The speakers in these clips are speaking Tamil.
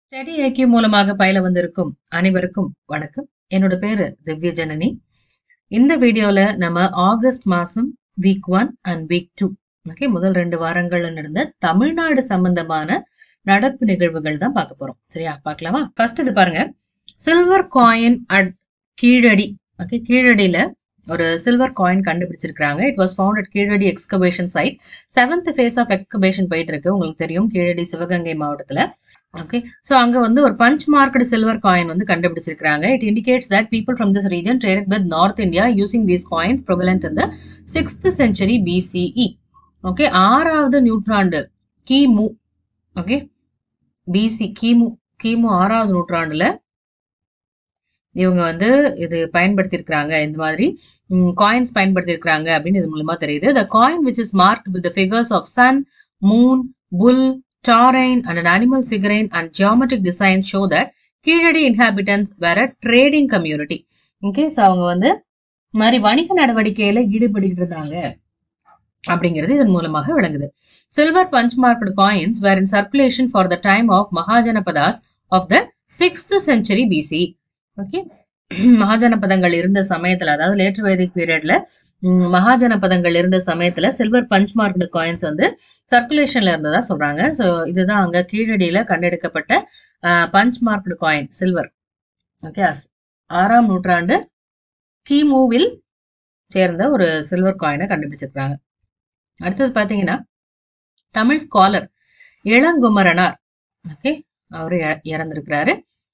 ஸ்டடி ஐக்கியம் மூலமாக பயில வந்திருக்கும் அனைவருக்கும் வணக்கம் என்னோட பேரு திவ்ய ஜனனி இந்த வீடியோல நம்ம ஆகஸ்ட் மாசம் week one and week two okay முதல் ரெண்டு வாரங்கள்ல நடந்த தமிழ்நாடு சம்பந்தமான நடப்பு நிகழ்வுகள் தான் பார்க்க போறோம் சரியா பார்க்கலாமா ஃபர்ஸ்ட் இது பாருங்க silver coin at Keezhadi okay கீழடியில ஒரு சில்வர் காயின் கண்டுபிடிச்சிருக்காங்க it was found at Keezhadi excavation site seventh phase of excavation போயிட்டு இருக்கு உங்களுக்கு தெரியும் கீழடி சிவகங்கை மாவட்டத்துல ஓகே ஸோ அங்க வந்து ஒரு பஞ்ச் மார்க்கெட் சில்வர் காயின் வந்து கண்டுபிடிச்சிருக்காங்க it indicates that people from this region traded with North India using these coins prevalent in the sixth century BCE okay ஆறாவது நூற்றாண்டு கிமு ஓகே பிசி கிமு கிமு ஆறாவது நூற்றாண்டுல இவங்க வந்து இது பயன்படுத்தியிருக்கிறாங்க இந்த மாதிரி காயின்ஸ் பயன்படுத்தியிருக்கிறாங்க அப்படின்னு இது மூலமா தெரியுது the coin which is mark with figures of sun moon bull taurine and an animal figurine and geometric designs show that Keezhadi inhabitants were a trading community okay so அவங்க வந்து இந்த மாதிரி வணிக நடவடிக்கையில ஈடுபட்டு இருந்தாங்க அப்படிங்கிறது இதன் மூலமாக விளங்குது silver punch marked coins were in circulation for the time of Mahajanapadas of the sixth century BC okay மகாஜனபதங்கள் இருந்த சமயத்துல அதாவது லேட்டர் வேதிக் பீரியட்ல மகாஜனபதங்கள் இருந்த சமயத்துல சில்வர் பஞ்ச் மார்க்டு காயின்ஸ் வந்து சர்க்குலேஷன்ல இருந்ததா சொல்றாங்க ஸோ இதுதான் அங்க கீழடியில கண்டெடுக்கப்பட்ட punch marked coin silver okay ஆறாம் நூற்றாண்டு கிமுவில் சேர்ந்த ஒரு சில்வர் காயினை கண்டுபிடிச்சிருக்காங்க அடுத்தது பாத்தீங்கன்னா தமிழ் ஸ்காலர் இளங்குமரனார் ஓகே அவரு இறந்திருக்கிறாரு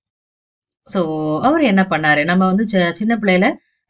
ஸோ அவர் என்ன பண்ணாரு நம்ம வந்து சின்ன பிள்ளையில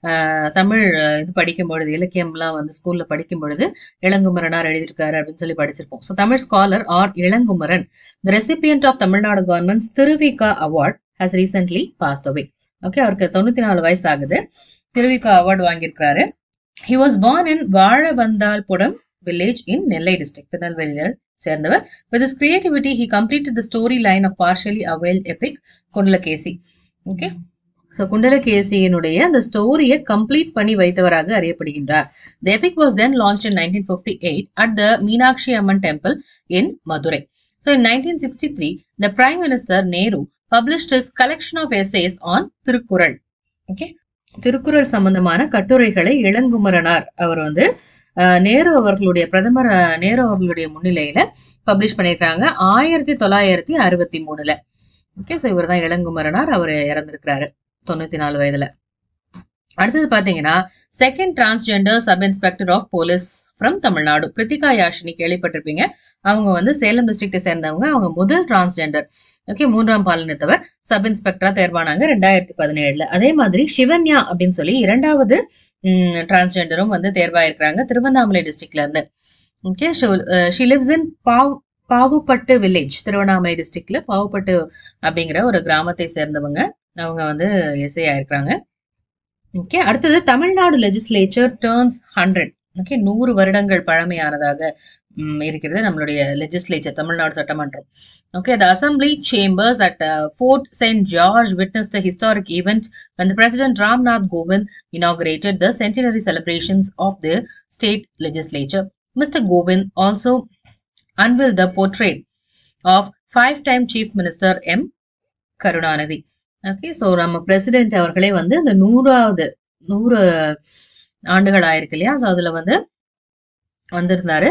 தமிழ் இது படிக்கும் பொழுது இலக்கியம்லாம் வந்து ஸ்கூல்ல படிக்கும் பொழுது இளங்குமரனார் எழுதியிருக்காரு அப்படின்னு சொல்லி படிச்சிருப்போம் so Tamil scholar R Ilangumaran the recipient of Tamil Nadu government's Thiruvika award has recently passed away okay அவருக்கு தொண்ணூத்தி நாலு வயசு ஆகுது திருவிகா அவார்டு வாங்கியிருக்காரு he was born in Vazhavanthalpuram village in Nellai district திருநெல்வேலியில சேர்ந்தவர் with is creativity he completed the story line of partially avail epic Kundalakesi okay so குண்டலகேசியினுடைய அந்த ஸ்டோரியை கம்ப்ளீட் பண்ணி வைத்தவராக அறியப்படுகின்றார் the epic was then launch in nineteen fifty eight at the Meenakshi Amman temple in Madurai so in nineteen sixty three the prime minister Nehru published is collection of essays on Thirukkural okay Thirukkural சம்பந்தமான கட்டுரைகளை இளங்குமரனார் அவர் வந்து நேரு அவர்களுடைய பிரதமர் நேரு அவர்களுடைய முன்னிலையில பப்ளிஷ் பண்ணியிருக்காங்க ஆயிரத்தி தொள்ளாயிரத்தி அறுபத்தி மூணுல ஓகே ஸோ இவர் தான் இளங்குமரனார் அவர் இறந்திருக்கிறாரு தொண்ணூத்தி நாலு வயதுல அடுத்தது பாத்தீங்கன்னா second transgender sub inspector of police from Tamil Nadu Prithika Yashini கேள்விப்பட்டிருப்பீங்க அவங்க வந்து சேலம் டிஸ்ட்ரிக்டை சேர்ந்தவங்க அவங்க முதல் டிரான்ஸ்ஜெண்டர் ஓகே மூன்றாம் பாலினத்தவர் சப் இன்ஸ்பெக்டரா தேர்வானாங்க ரெண்டாயிரத்தி பதினேழுல அதே மாதிரி சிவன்யா அப்படின்னு சொல்லி இரண்டாவது டிரான்ஸ்ஜெண்டரும் வந்து தேர்வாயிருக்கிறாங்க திருவண்ணாமலை டிஸ்ட்ரிக்ட்ல இருந்து ஓகே ஷி லிவ்ஸ் இன் பாவ் பாவுப்பட்டு வில்லேஜ் திருவண்ணாமலை டிஸ்ட்ரிக்ட்ல பாவுப்பட்டு அப்படிங்கிற ஒரு கிராமத்தை சேர்ந்தவங்க அவங்க வந்து எஸ்ஐ ஆயிருக்கிறாங்க ஓகே அடுத்தது Tamil Nadu legislature turns hundred okay நூறு வருடங்கள் பழமையானதாக இருக்கிறது நம்மளுடைய லெஜிஸ்லேச்சர் தமிழ்நாடு சட்டமன்றம் okay the assembly chambers at Fort Saint George witness the historic event when the President Ramnath Govind inaugurated the centenary celebrations of the state legislature. Mr. Govind also unveiled the portrait of five-time Chief Minister M. Karunanidhi okay so நம்ம பிரசிடென்ட் அவர்களே வந்து இந்த நூறாவது நூறு ஆண்டுகள் ஆயிருக்கு இல்லையா ஸோ அதுல வந்து வந்திருந்தாரு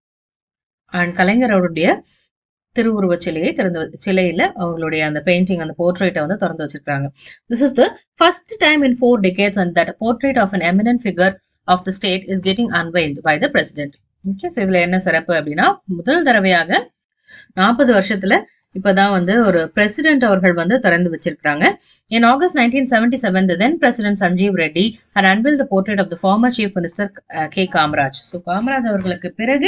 அண்ட் கலைஞர் அவருடைய திருவுருவ சிலையை திறந்து சிலையில அவங்களுடைய அந்த பெயிண்டிங் அந்த போர்ட்ரேட்டை வந்து திறந்து வச்சிருக்காங்க this is the first time in four decades and that portrait of an eminent figure of the state is getting unveiled by the president okay so இதுல என்ன சிறப்பு அப்படின்னா முதல் தடவையாக நாற்பது வருஷத்துல இப்பதான் வந்து ஒரு பிரசிடென்ட் அவர்கள் வந்து திறந்து வச்சிருக்காங்க in August nineteen seventy seven then president Sanjeev Reddy and unveil the portrait of the former chief minister K Kamaraj so Kamaraj அவர்களுக்கு பிறகு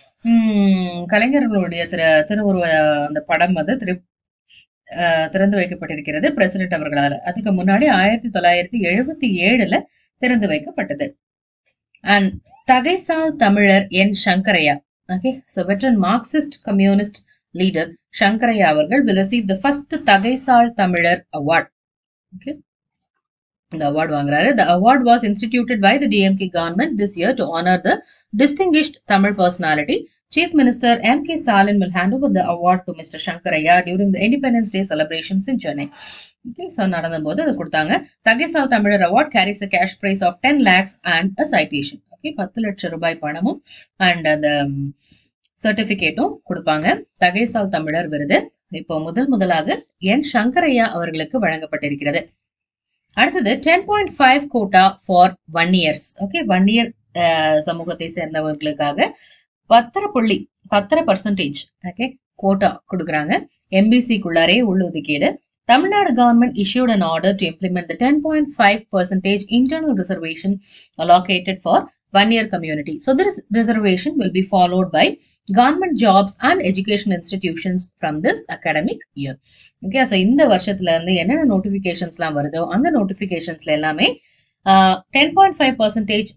கலைஞர்களுடைய திரு திருவுருவ அந்த படம் வந்து திரு திறந்து வைக்கப்பட்டிருக்கிறது பிரசிடென்ட் அவர்களால் அதுக்கு முன்னாடி ஆயிரத்தி தொள்ளாயிரத்தி எழுபத்தி ஏழுல திறந்து வைக்கப்பட்டது அண்ட் தகைசால் தமிழர் N Sankaraiah okay so veteran Marxist communist leader Sankaraiah அவர்கள் வில் ரிசீவ் த ஃபர்ஸ்ட் தகைசால் தமிழர் அவார்ட் ஓகே இந்த அவார்டு வாங்குறாரு the award was instituted by the DMK government this year to honour the distinguished Tamil personality Chief Minister M.K. Stalin will hand over the award to Mr. Shankaraya during the Independence Day celebrations in Chennai. Okay, so நடந்தபோது அது கொடுத்தாங்க தகைசால் தமிழர் award carries a cash prize of ten lakhs and a citation. Okay பத்து லட்சம் ரூபாய் பணமும் அண்ட் அந்த சர்டிபிகேட்டும் கொடுப்பாங்க தகைசால் தமிழர் விருது இப்போ முதல் முதலாக என் சங்கரையா அவர்களுக்கு வழங்கப்பட்டிருக்கிறது அடுத்தது ten point five quota for Vanniyars okay Vanniyar சமூகத்தை சேர்ந்தவர்களுக்காக பத்தரை புள்ளி பத்தரை பர்சன்டேஜ் ஓகே கோட்டா கொடுக்குறாங்க எம்பிசிக்குள்ளாரே உள்ளொதுக்கீடு Tamil Nadu government issued an order to implement the 10.5 percentage internal reservation allocated for one year community. So this reservation will be followed by government jobs and education institutions from this academic year. Okay so இந்த வருஷத்துல இருந்து என்னென்ன நோட்டிபிகேஷன்ஸ்லாம் வருதோ அந்த நோட்டிபிகேஷன்ஸ்ல எல்லாமே டென் பாயிண்ட் ஃபைவ் பர்சன்டேஜ்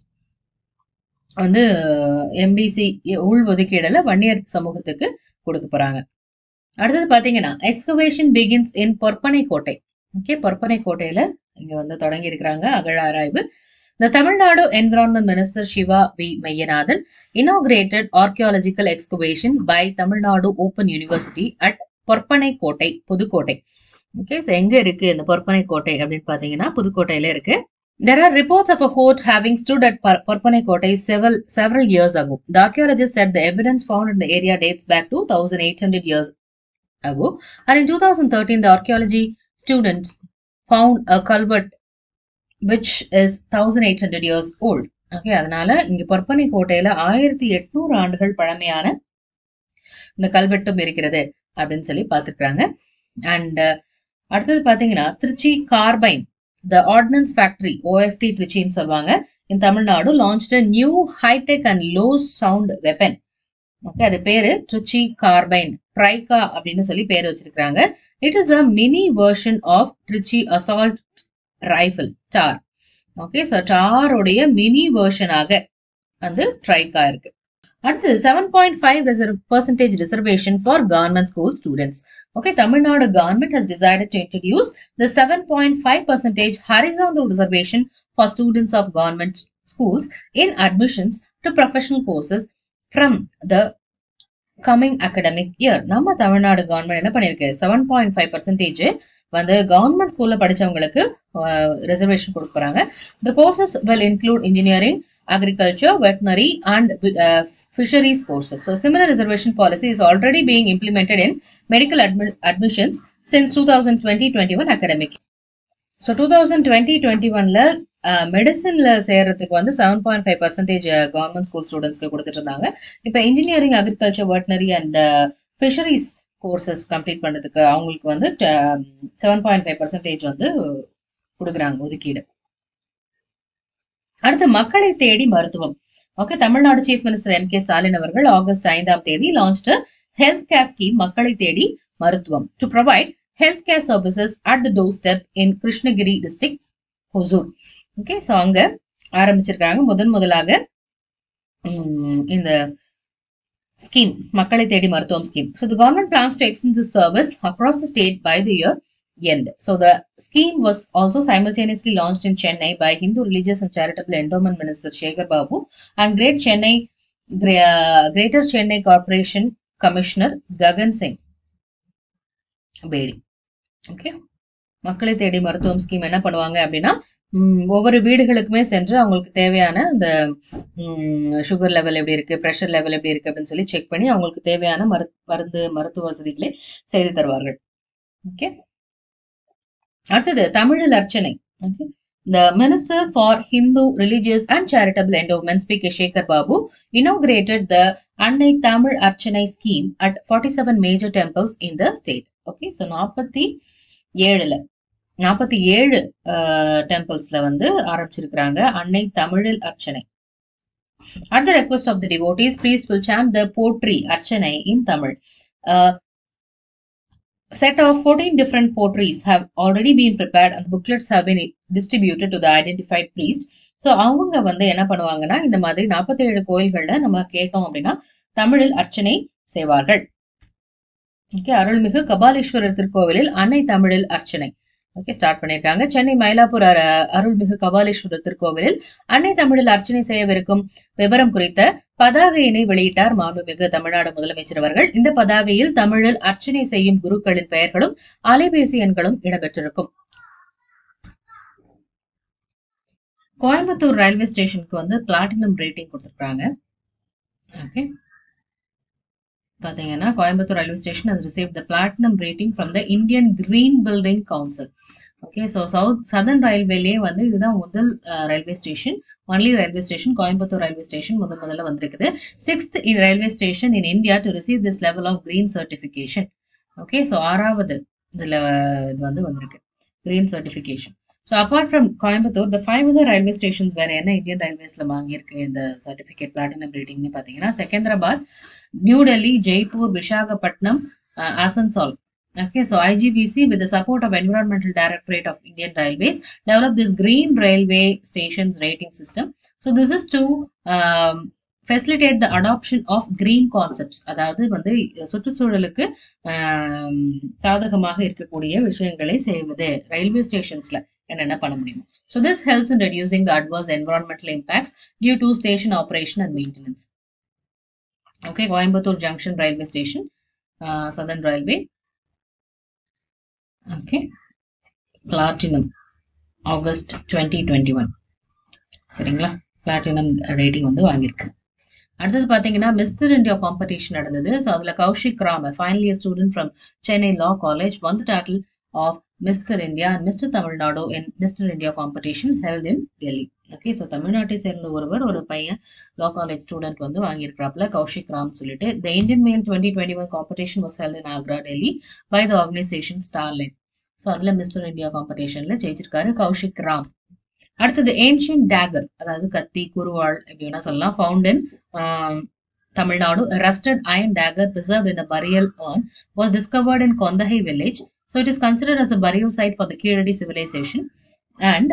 வந்து எம்பிசி உள் ஒதுக்கீடுல வன்னியர் சமூகத்துக்கு கொடுக்க போறாங்க அடுத்தது பாத்தீங்கன்னா எக்ஸ்கவேஷன் பிகின்ஸ் இன் பொற்பனை கோட்டை ஓகே பொற்பனை கோட்டையில இங்க வந்து தொடங்கி இருக்கிறாங்க அகழ ஆராய்வு The Tamil Nadu Environment Minister Shiva V. Mayyanathan inaugurated archaeological excavation by Tamil Nadu Open University at பொற்பனை கோட்டை புதுக்கோட்டை ஓகே ஸோ எங்க இருக்கு இந்த பொற்பனை கோட்டை அப்படின்னு பாத்தீங்கன்னா புதுக்கோட்டையில இருக்கு There are reports of a fort having stood at Par- Parpanai Kotai several, several years ago. The archaeologists said the evidence found in the area dates back to 1800 years ago. And in 2013, the archaeology student found a culvert which is 1800 years old. Okay அதனால இங்க பொற்பனை கோட்டையில ஆயிரத்தி எட்நூறு ஆண்டுகள் பழமையான இந்த கல்வெட்டும் இருக்கிறது அப்படின்னு சொல்லி பார்த்துருக்காங்க அண்ட் அடுத்தது பாத்தீங்கன்னா Trichy carbine the ordnance factory OFT திருச்சின்னு சொல்லுவாங்க in Tamil Nadu launched new high tech and low sound weapon okay அது பேரு ட்ரிச்சி கார்பைன் ட்ரைகா அப்படின்னு சொல்லி பேர் வச்சிருக்காங்க it is a mini version of Trichy assault rifle TAR okay so டாரோடைய மினி வெர்ஷனாக வந்து ட்ரைகா இருக்கு அடுத்தது seven point five reserve percentage reservation for government school students Okay, Tamil Nadu government has decided to introduce the 7.5 percentage horizontal reservation for students of government schools in admissions to professional courses from the coming academic year. நம்ம தமிழ்நாடு கவர்மெண்ட் என்ன பண்ணிருக்கு செவன் பாயிண்ட் ஃபைவ் பர்சன்டேஜ் வந்து கவர்மெண்ட் ஸ்கூல்ல படிச்சவங்களுக்கு ரிசர்வேஷன் கொடுக்க போறாங்க the courses will include engineering agriculture veterinary and fisheries courses. So similar reservation policy is already being implemented in medical admi- admissions since 2020-21 academic. So two thousand twenty twenty ஒன்ல மெடிசன்ல சேர்றதுக்கு வந்து seven point five percentage government school ஸ்டூடெண்ட்ஸ்க்கு கொடுத்துட்டு இருந்தாங்க இப்போ engineering agriculture veterinary and fisheries courses complete பண்ணதுக்கு அவங்களுக்கு வந்து செவன் பாயிண்ட் ஃபைவ் பர்சன்டேஜ் வந்து கொடுக்குறாங்க ஒதுக்கீடு அடுத்து மக்களை தேடி மருத்துவம் okay Tamil Nadu chief minister M K Stalin அவர்கள் ஆகஸ்ட் ஐந்தாம் தேதி லான்ச்டு ஹெல்த் கேர் ஸ்கீம் மக்களை தேடி மருத்துவம் to provide health care services at the door step in Krishnagiri district Hosur okay so அங்க ஆரம்பிச்சிருக்காங்க முதன் முதலாக இந்த ஸ்கீம் மக்களை தேடி மருத்துவம் scheme so the government plans to extend this service across the state by the year end. So the scheme was also simultaneously launched in Chennai by Hindu Religious and Charitable Endowment Minister Shekhar Babu and Great Chennai Greater Chennai Corporation Commissioner Gagan Singh Bedi okay மக்களை தேடி மருத்துவம் ஸ்கீம் என்ன பண்ணுவாங்க அப்படின்னா ஒவ்வொரு வீடுகளுக்குமே சென்று அவங்களுக்கு தேவையான இந்த சுகர் லெவல் எப்படி இருக்கு ப்ரெஷர் லெவல் எப்படி இருக்கு அப்படின்னு சொல்லி செக் பண்ணி அவங்களுக்கு தேவையான மரு மருந்து மருத்துவ வசதிகளை செய்து தருவார்கள் ஓகே அடுத்தது தமிழில் அர்ச்சனை okay The Minister for Hindu Religious and Charitable Endowments, P. K. Shekhar Babu, inaugurated the Annai Tamil Archanai scheme at 47 major temples in the state. Okay, so நாற்பத்தி ஏழுல நாற்பத்தி ஏழு டெம்பிள்ஸ்ல வந்து ஆரம்பிச்சிருக்கிறாங்க அன்னை தமிழில் அர்ச்சனை At the request of the devotees, priests will chant the potri Archanai in Tamil. Uh, set of 14 different potteries have already been prepared and the booklets have been distributed to the identified priest. So அவங்க வந்து என்ன பண்ணுவாங்கன்னா இந்த மாதிரி நாற்பத்தேழு கோயில்கள்ல நம்ம கேட்டோம் அப்படின்னா தமிழில் அர்ச்சனை செய்வார்கள் ஓகே அருள்மிகு கபாலீஸ்வரர் திருக்கோவிலில் அன்னை தமிழில் அர்ச்சனை ஓகே ஸ்டார்ட் பண்ணியிருக்காங்க சென்னை மயிலாப்பூர் அர- அருள்மிகு கபாலீஸ்வரர் திருக்கோவிலில் அன்னை தமிழில் அர்ச்சனை செய்யவிருக்கும் விவரம் குறித்த பதாகையினை வெளியிட்டார் மாண்புமிகு தமிழ்நாடு முதலமைச்சர் அவர்கள் இந்த பதாகையில் தமிழில் அர்ச்சனை செய்யும் குருக்களின் பெயர்களும் அலைபேசி எண்களும் இடம்பெற்றிருக்கும் கோயம்புத்தூர் ரயில்வே ஸ்டேஷனுக்கு வந்து பிளாட்டினம் ரேட்டிங் கொடுத்திருக்காங்க ஓகே பாத்தீங்கன்னா Coimbatore railway station has received the platinum rating from the Indian Green Building Council okay so south southern ரயில்வேலயே வந்து இதுதான் முதல் railway station only railway station Coimbatore railway station முதல் முதல்ல வந்திருக்குது sixth in railway station in India to receive this level of green certification okay so ஆறாவது இதுல இது வந்து வந்திருக்கு green certification so apart from Coimbatore the five other railway stations வேற என்ன இந்தியன் ரயில்வேஸ்ல வாங்கியிருக்கு இந்த சர்டிஃபிகேட் பிளாட்டினம் ரேட்டிங்னு பார்த்தீங்கன்னா Secunderabad New Delhi Jaipur Visakhapatnam Asansol Okay, so IGBC with the support of Environmental Directorate of Indian Railways developed this green railway stations rating system. So this is to um, facilitate the adoption of green concepts. அதாவது வந்து சுற்றுச்சூழலுக்கு ஆம், சாதகமாக இருக்கக்கூடிய விஷயங்களை செய்வது ரயில்வே ஸ்டேஷன்ஸ்ல என்னென்ன பண்ண முடியும் so this helps in reducing the adverse environmental impacts due to station operation and maintenance okay Coimbatore junction railway station southern railway okay platinum August twenty twenty one சரிங்களா பிளாட்டினம் ரேட்டிங் வந்து வாங்கியிருக்கு அடுத்தது பார்த்தீங்கன்னா மிஸ்டர் இந்தியா காம்படிஷன் நடந்தது ஸோ அதில் Kaushik Ram final year student from Chennai law college won the title of mister India and mister Tamil Nadu in mister India competition held in Delhi okay so தமிழ்நாட்டை சேர்ந்த ஒருவர் ஒரு பையன் லா காலேஜ் ஸ்டூடெண்ட் வந்து வாங்கியிருக்கிறாப்ல கௌஷிக் ராம் சொல்லிட்டு the Indian male twenty twenty one competition was held in Agra Delhi by the organisation Starline so அதில் மிஸ்டர் இந்தியா காம்படிஷன்ல ஜெயிச்சிருக்காரு கௌஷிக் ராம் அடுத்தது ஏன்ஷியன் டேகர் அதாவது கத்தி குருவாள் எப்படி வேணா சொல்லலாம் found in Tamil Nadu rusted iron dagger preserved in a burial urn was discovered in Kondahai village. So it is considered as a burial site for the Kiradi civilization. And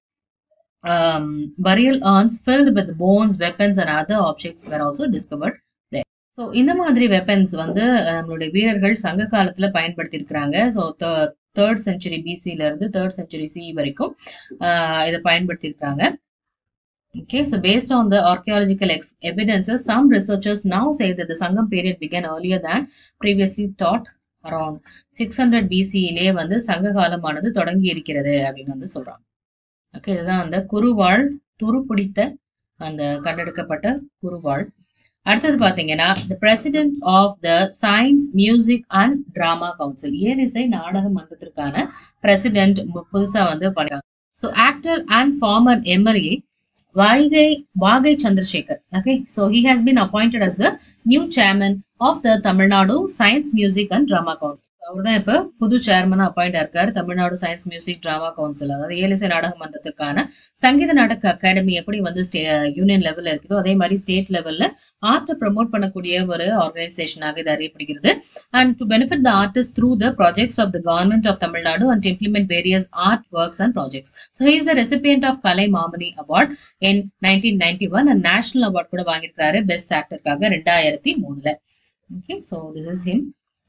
um, burial urns filled with bones, weapons and other objects were also discovered there. So இந்த மாதிரி வெப்பன்ஸ் வந்து அஹ், நம்மளுடைய வீரர்கள் சங்க காலத்துல பயன்படுத்தி இருக்கிறாங்க ஸோ தேர்ட் செஞ்சுரி பிசில இருந்து தேர்ட் செஞ்சுரி சி வரைக்கும் ஆஹ் இதை பயன்படுத்தி இருக்காங்க Okay, so based on the archaeological ex- evidences, some researchers now say that the Sangam period began earlier than previously thought. around 600 பிசியிலே வந்து சங்க காலமானது தொடங்கி இருக்கிறது அப்படின்னு வந்து சொல்றாங்க ஓகே இதுதான் அந்த குருவாள் துருப்பிடித்த அந்த கண்டெடுக்கப்பட்ட குருவாள் அடுத்தது பாத்தீங்கன்னா the president of the science music and drama council இயலிசை நாடக மன்றத்திற்கான பிரசிடென்ட் புதுசா வந்து பண்ணிருக்காங்க so actor and former MLA Vaigai Vagai Chandrasekhar. Okay, so he has been appointed as the new chairman of the Tamil Nadu Science, Music and Drama Council. அவர் தான் இப்ப புது சேர்மனா அப்பாயிண்ட் இருக்காரு Tamil Nadu science music drama council அதாவது ஏலிசை நாடக மன்றத்திற்கான சங்கீத நாடக அகாடமி எப்படி வந்து யூனியன் லெவல்ல இருக்குதோ அதே மாதிரி ஸ்டேட் லெவல்ல ஆர்ட்டை ப்ரமோட் பண்ணக்கூடிய ஒரு ஆர்கனைசேஷனாக இது அறியப்படுகிறது and to benefit the artist through the projects of the government of Tamil Nadu and implement various art works and projects so he's the recipient of Kalai Mamani award in nineteen ninety one and national award கூட வாங்கியிருக்காரு பெஸ்ட் ஆக்டருக்காக ரெண்டாயிரத்தி மூணுல okay so this is him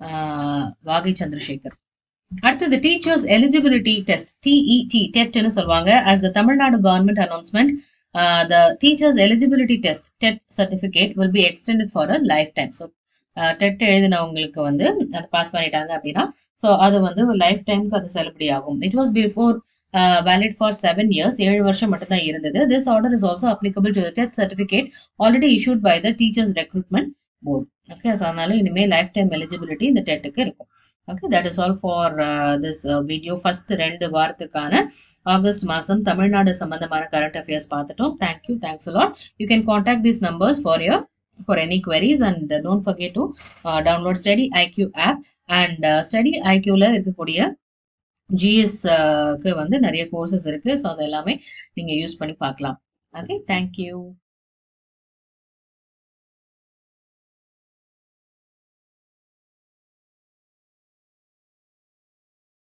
Vagai Chandrasekhar அடுத்தது டீச்சர்ஸ் எலிஜிபிலிட்டி டெஸ்ட் டிஇடி டெட்னு சொல்லுவாங்க as the Tamil Nadu government announcement the teachers eligibility test TET certificate will be extended for a lifetime so TET எழுதினவங்களுக்கு வந்து அதை பாஸ் பண்ணிட்டாங்க அப்படின்னா ஸோ அது வந்து லைஃப் டைமுக்கு அது செல்லுபடி ஆகும் it was before valid for seven years ஏழு வருஷம் மட்டும் தான் இருந்தது this order is also applicable to TET certificate already issued by the teachers recruitment board okay so அதனால இனிமேல் லைஃப் டைம் எலிஜிபிலிட்டி இந்த டெட்டுக்கு இருக்கும் okay that is all for this video first ரெண்டு வாரத்துக்கான ஆகஸ்ட் மாதம் தமிழ்நாடு சம்பந்தமான கரண்ட் அஃபேர்ஸ் பார்த்துட்டோம் thank you thanks lot you can contact these numbers for your for any queries and uh, don't forget to uh, download study iq app and uh, study iq ல இருக்கக்கூடிய ஜிஎஸ் க்கு வந்து நிறைய கோர்சஸ் இருக்கு ஸோ அது எல்லாமே நீங்க யூஸ் பண்ணி பார்க்கலாம் ஓகே தேங்க்யூ